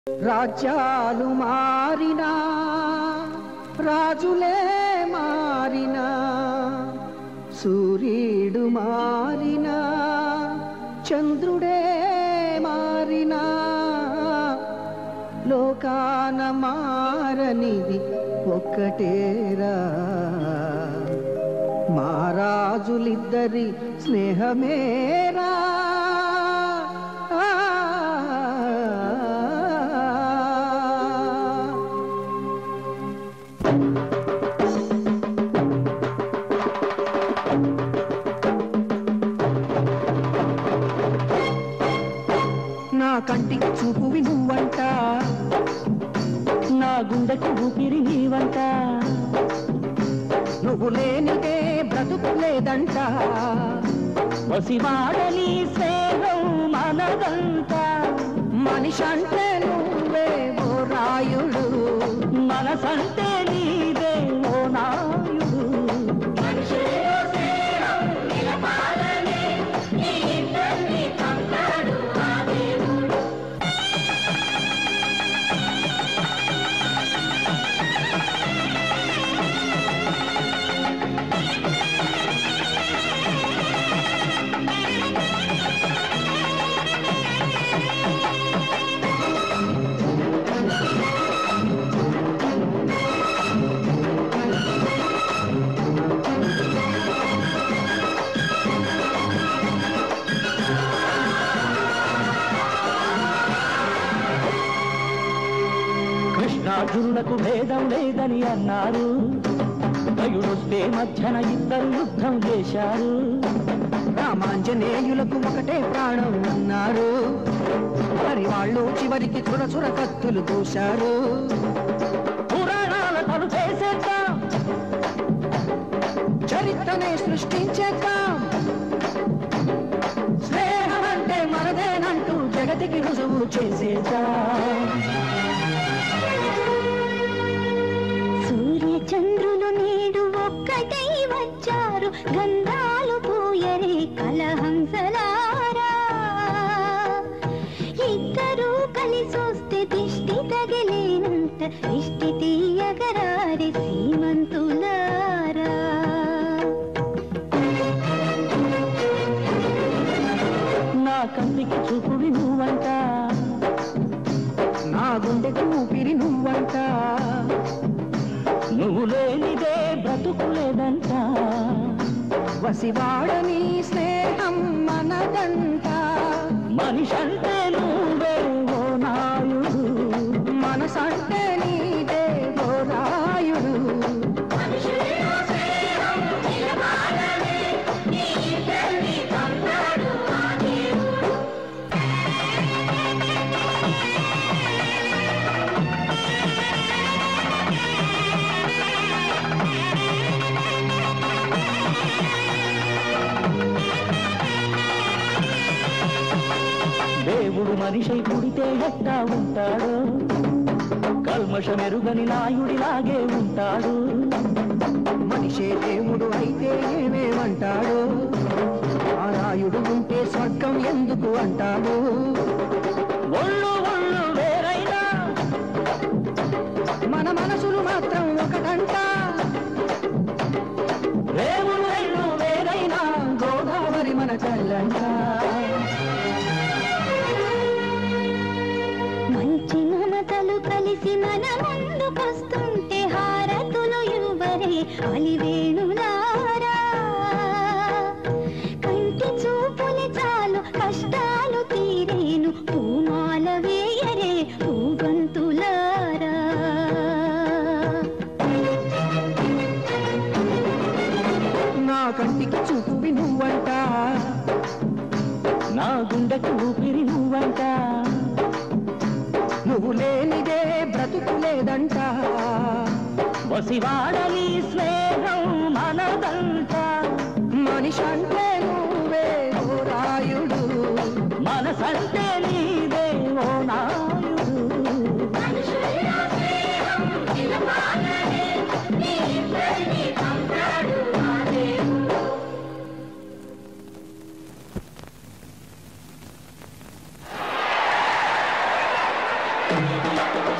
రాజ్యాలు మారినా రాజులే మారినా సూర్యుడు మారినా చంద్రుడే మారినా లోకాన మారనిది ఒక్కటేరా మారాజులిద్దరి స్నేహమేరా నా కంటికి చూపువి నువ్వంట నా గుండెకు ఊపిరి నీవంట నువ్వు లేనిదే బ్రతుకు లేదంట వసివాడని స్నేహం మనదంట మనిషి అంటే నువ్వే ఓ రాయుడు మనసంటే నీదే ఓ నాయుడు కృష్ణార్జునులకు భేదం లేదని అన్నారు గయుడొస్తే మధ్యన ఇద్దరు యుద్ధం చేశారు రామాంజనేయులకు ఒకటే ప్రాణం అన్నారు మరి వాళ్ళు చివరికి చురచుర కత్తులు దూశారు పురాణాల తలు చేసేద్దాం చరిత్రనే సృష్టించేద్దాం స్నేహం అంటే మనదేనంటూ జగతికి రుజువు చేసేద్దాం సూర్య చంద్రులు నేడు ఒక్కటై వచ్చారు గంధాలు పూయరే కలహంసలారా ఇద్దరూ కలిసొస్తే దిష్టి తగిలేనంత దిష్టి తీయగరారి సీమంతులారా నా కంటికి చూపుడి నువ్వంట నా గుండెకు ఊపిరి నువ్వంట నువ్వు లేనిదే బ్రతుకులేదంట వసివాడని స్నేహం మనదంట మనిషంటే నువ్వే ఓ నాయుడు మనసంటే నీదే ఓ రాయుడు దేవుడు మనిషై పుడితే ఎట్టా ఉంటాడు కల్మషమెరుగని నాయుడిలాగే ఉంటాడు మనిషే దేవుడు అయితే ఏమేమంటాడు ఆ రాయుడు ఉంటే స్వర్గం ఎందుకు అంటాడు ఒళ్ళు ఒళ్ళు వేరైనా మన మనసులు మాత్రం ఒకటంట రేవులు రైలు వేరైనా గోదావరి మన చల్లంట మంచి మమతలు కలిసి మన ముందుకొస్తుంటే హారతులు ఇవ్వరే అలివేణులారా కంటి చూపులు చాలు కష్టాలు తీరేను పూమాల వేయరే పూగంతులారా నా కంటికి చూపువి నువ్వంట నా గుండెకు ఊపిరి నువ్వంట నువ్వు లేనిదే బ్రతుకు లేదంట వసివాడని స్నేహం మనదంట మనిషి అంటే నువ్వే ఓ రాయుడు మనసంటే నీదే ఓ నాయుడు ఆ ఆ